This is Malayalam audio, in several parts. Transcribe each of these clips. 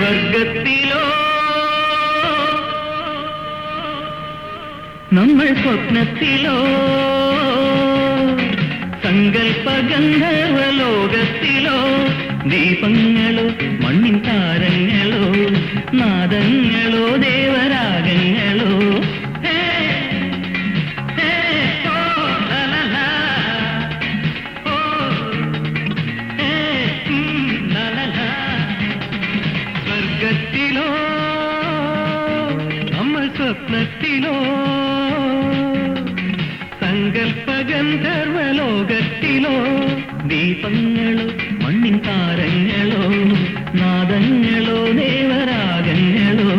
സ്വർഗത്തിലോ നമ്മൾ സ്വപ്നത്തിലോ സങ്കൽപ്പഗന്ധർവ ലോകത്തിലോ ദീപങ്ങളോ മണ്ണിൻ താരങ്ങളോ നാദങ്ങളോ ദേവരാഗങ്ങളോ ഹേ, ഹേ, ഓ, ലലലാ, ഓ, ഹേ, ഉം, ലലലാ. സ്വർഗത്തിലോ നമ്മൾ സ്വപ്നത്തിലോ സങ്കൽപ്പഗന്ധർവ ലോകത്തിലോ ദീപങ്ങളോ മണ്ണിൻ താരങ്ങളോ നാദങ്ങളോ ദേവരാഗങ്ങളോ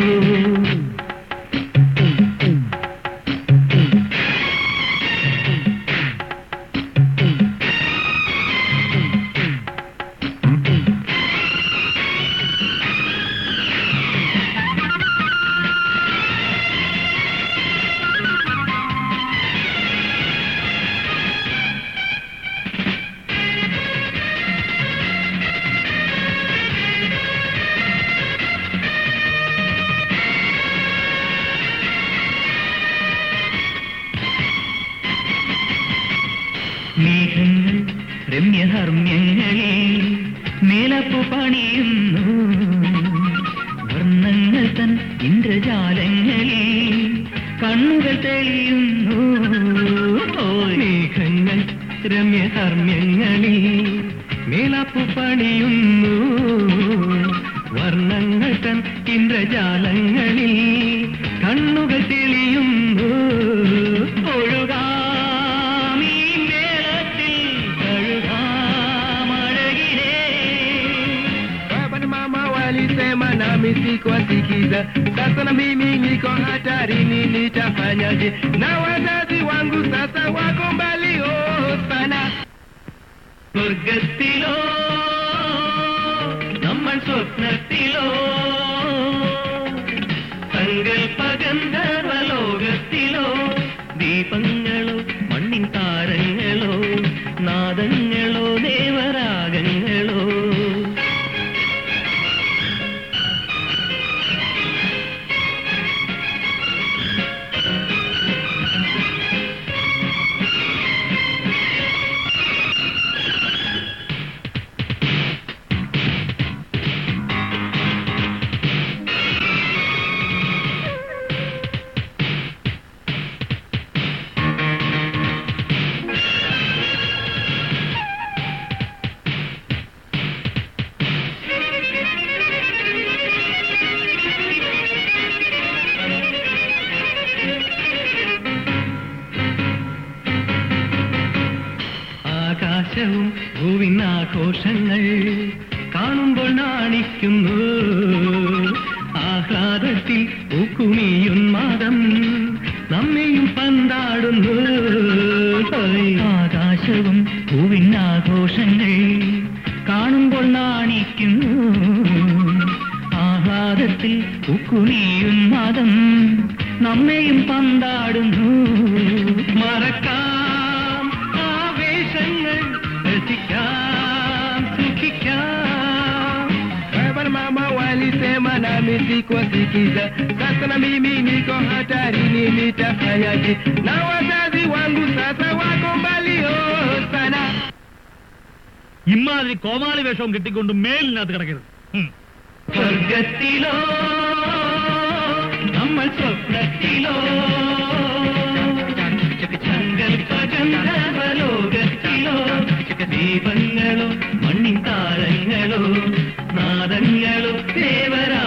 മേഘങ്ങൾ രമ്യധർമ്മ്യങ്ങളിൽ മേലപ്പു പണിയുന്നു വർണ്ണങ്ങൾ തൻ ഇന്ദ്രജാലങ്ങളിൽ കണ്ണുകൾ തെളിയുന്നു ഓയ്. മേഘങ്ങൾ രമ്യധർമ്മ്യങ്ങളിൽ മേലപ്പു പണിയുന്നു വർണ്ണങ്ങൾ തൻ ഇന്ദ്രജാലങ്ങളിൽ കണ്ണുകൾ തെളിയുന്നു ഒഴുകാമീ മേളത്തിൽ കഴുകാമഴകിലേ Baba na mama walisema nami sikuwasikiza. Sasa na mimi niko hatarini, nitafanyaje? Na wazazi wangu sasa wako mbali oh, sana. സ്വർഗത്തിലോ നമ്മൾ സ്വപ്നത്തിലോ സങ്കൽപ്പഗന്ധർവ ലോകത്തിലോ ദീപങ്ങളോ മണ്ണിൻ താരങ്ങളോ നാദങ്ങളോ ദേവരാഗങ്ങളോ ആകാശവും ഭൂവിനാഘോഷങ്ങൾ കാണുമ്പോൾ നാണിക്കുന്നു ആഹ്ലാദത്തിൽ പൂക്കുമിയുന്മാദം നമ്മെയും പന്താടുന്നു ആകാശവും ഭൂവിനാഘോഷങ്ങൾ കാണുമ്പോൾ നാണിക്കുന്നു ആഹ്ലാദത്തിൽ പൂക്കുമിയുന്മാദം നമ്മെയും പന്താടുന്നു മറക്കാം ആവേശങ്ങൾ രസിക്കാം സുഖിക്കാം Baba na mama walisema nami sikuwasikiza. Sasa na mimi niko hatarini, nitafanyaje? Na wazazi wangu sasa wako mbali oh, sana. ഇമ്മാതിരി കോമാളി വേഷവും കിട്ടിക്കൊണ്ട് മേലിനകത്ത് കിടക്കരുത് ഉം. സ്വർഗത്തിലോ നമ്മൾ സ്വപ്നത്തിലോ ലോകത്തിലോ ദീപങ്ങളോ മണ്ണിൻ താരങ്ങളോ നാദങ്ങളോ ദേവരാ